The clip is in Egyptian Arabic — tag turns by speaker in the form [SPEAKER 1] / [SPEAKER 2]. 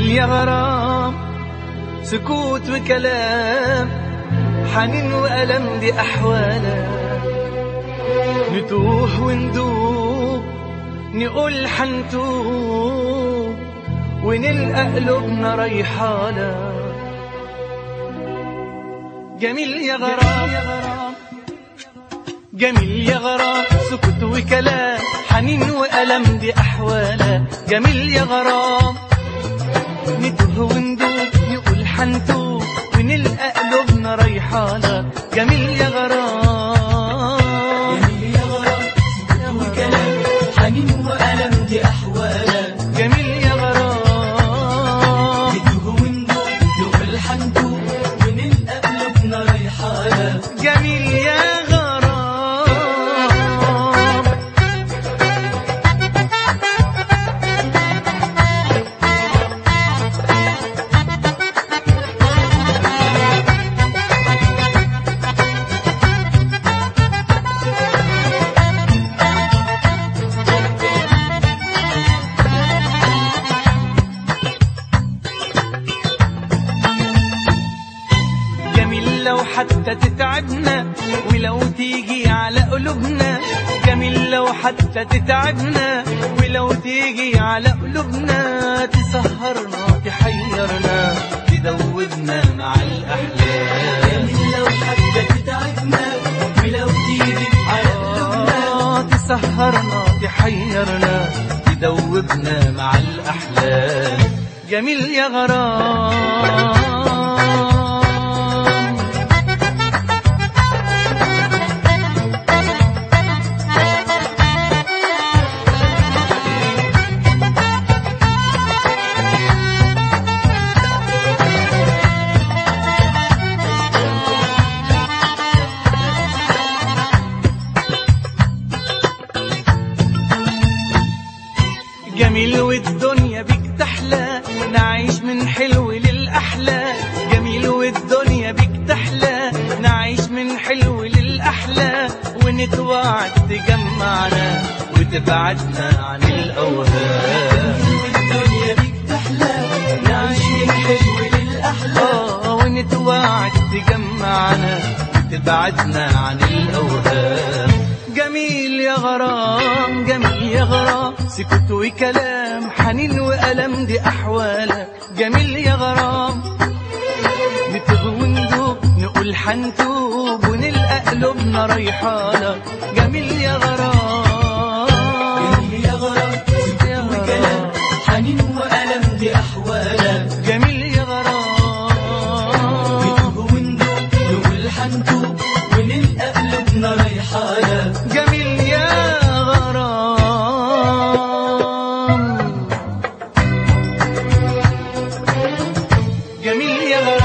[SPEAKER 1] جميل يا غرام سكوت وكلام حنين وألم دي أحوانا نتوه وندوب نقول حنتوب ونلقى قلوبنا ريحانة جميل يا غرام جميل يا غرام سكوت وكلام حنين وألم دي أحوالا جميل يا غرام نتوه وندوب نقول حنتوب ونلقى قلوبنا ريحانة جميل يا غرام
[SPEAKER 2] جميل يا غرام وكلام حنين وألم دي أحوالا
[SPEAKER 1] جميل يا غرام
[SPEAKER 2] نتوه وندوب نقول حندوب ونلقى قلوبنا ريحانة
[SPEAKER 1] جميل يا غرام جميل لو حتى تتعبنا ولو تيجي على قلوبنا جميل لو حتى تتعبنا ولو تيجي على قلوبنا تسهرنا تحيرنا تدوبنا مع الأحلام
[SPEAKER 2] جميل لو حتى تتعبنا ولو تيجي على قلوبنا
[SPEAKER 1] آه، تسهرنا تحيرنا تدوبنا مع الأحلام جميل يا غرام جميل والدنيا بيك تحلى نعيش من حلو للأحلى جميل والدنيا بيك تحلى نعيش من حلو للأحلى ونتوعد تجمعنا وتبعدنا عن الأوهام
[SPEAKER 2] والدنيا بيك تحلى نعيش من حلو للأحلى
[SPEAKER 1] آه ونتوعد تجمعنا وتبعدنا عن الأوهام جميل يا غرام جميل يا غرام سكوت وكلام حنين وألم دي أحوالك جميل يا غرام نتوب وندوب نقول حنتوب ونلقى قلوبنا ريحانة جميل يا غرام
[SPEAKER 2] جميل يا غرام
[SPEAKER 1] يا
[SPEAKER 2] وكلام
[SPEAKER 1] غرام
[SPEAKER 2] حنين وألم دي أحوالا
[SPEAKER 1] جميل يا غرام
[SPEAKER 2] نتوه وندوب نقول حندوب ونلقى قلوبنا ريحانة
[SPEAKER 1] جميل يا غرام جميل يا غرام